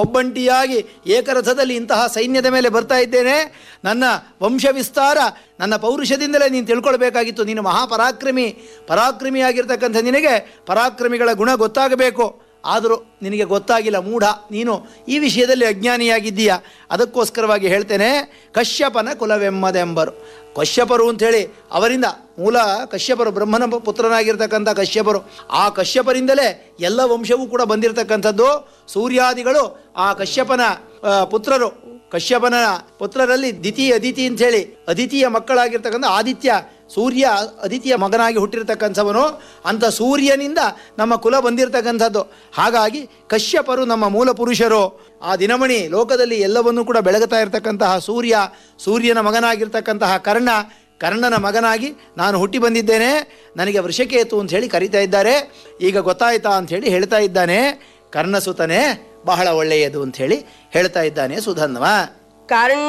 ಒಬ್ಬಂಟಿಯಾಗಿ ಏಕರಥದಲ್ಲಿ ಇಂತಹ ಸೈನ್ಯದ ಮೇಲೆ ಬರ್ತಾ ಇದ್ದೇನೆ ನನ್ನ ವಂಶ ವಿಸ್ತಾರ ನನ್ನ ಪೌರುಷದಿಂದಲೇ ನೀನು ತಿಳ್ಕೊಳ್ಬೇಕಾಗಿತ್ತು ನೀನು ಮಹಾಪರಾಕ್ರಮಿ ಪರಾಕ್ರಮಿಯಾಗಿರ್ತಕ್ಕಂಥ ನಿನಗೆ ಪರಾಕ್ರಮಿಗಳ ಗುಣ ಗೊತ್ತಾಗಬೇಕು ಆದರೂ ನಿನಗೆ ಗೊತ್ತಾಗಿಲ್ಲ ಮೂಢ ನೀನು ಈ ವಿಷಯದಲ್ಲಿ ಅಜ್ಞಾನಿಯಾಗಿದ್ದೀಯ ಅದಕ್ಕೋಸ್ಕರವಾಗಿ ಹೇಳ್ತೇನೆ ಕಶ್ಯಪನ ಕುಲವೆಮ್ಮದೆಂಬರು ಕಶ್ಯಪರು ಅಂಥೇಳಿ ಅವರಿಂದ ಮೂಲ ಕಶ್ಯಪರು ಬ್ರಹ್ಮನ ಪು- ಪುತ್ರನಾಗಿರ್ತಕ್ಕಂಥ ಕಶ್ಯಪರು ಆ ಕಶ್ಯಪರಿಂದಲೇ ಎಲ್ಲ ವಂಶವೂ ಕೂಡ ಬಂದಿರತಕ್ಕಂಥದ್ದು ಸೂರ್ಯಾದಿಗಳು ಆ ಕಶ್ಯಪನ ಆ, ಪುತ್ರರು ಕಶ್ಯಪನ ಪುತ್ರರಲ್ಲಿ ದಿತಿ ಅದಿತಿ ಅಂಥೇಳಿ ಅದಿತಿಯ ಮಕ್ಕಳಾಗಿರ್ತಕ್ಕಂಥ ಆದಿತ್ಯ ಸೂರ್ಯ ಅದಿತಿಯ ಮಗನಾಗಿ ಹುಟ್ಟಿರ್ತಕ್ಕಂಥವನು ಅಂಥ ಸೂರ್ಯನಿಂದ ನಮ್ಮ ಕುಲ ಬಂದಿರತಕ್ಕಂಥದ್ದು ಹಾಗಾಗಿ ಕಶ್ಯಪರು ನಮ್ಮ ಮೂಲ ಪುರುಷರು ಆ ದಿನಮಣಿ ಲೋಕದಲ್ಲಿ ಎಲ್ಲವನ್ನೂ ಕೂಡ ಬೆಳಗುತ್ತಾ ಇರತಕ್ಕಂತಹ ಸೂರ್ಯ ಸೂರ್ಯನ ಮಗನಾಗಿರ್ತಕ್ಕಂತಹ ಕರ್ಣ ಕರ್ಣನ ಮಗನಾಗಿ ನಾನು ಹುಟ್ಟಿ ಬಂದಿದ್ದೇನೆ ನನಗೆ ವೃಷಕೇತು ಅಂತ ಹೇಳಿ ಕರೀತಾ ಇದ್ದಾರೆ ಈಗ ಗೊತ್ತಾಯ್ತಾ ಅಂತ ಹೇಳಿ ಹೇಳ್ತಾ ಇದ್ದಾನೆ ಕರ್ಣಸುತನೇ ಬಹಳ ಒಳ್ಳೆಯದು ಅಂತ ಹೇಳಿ ಹೇಳ್ತಾ ಇದ್ದಾನೆ ಸುಧನ್ವ ಕರ್ಣ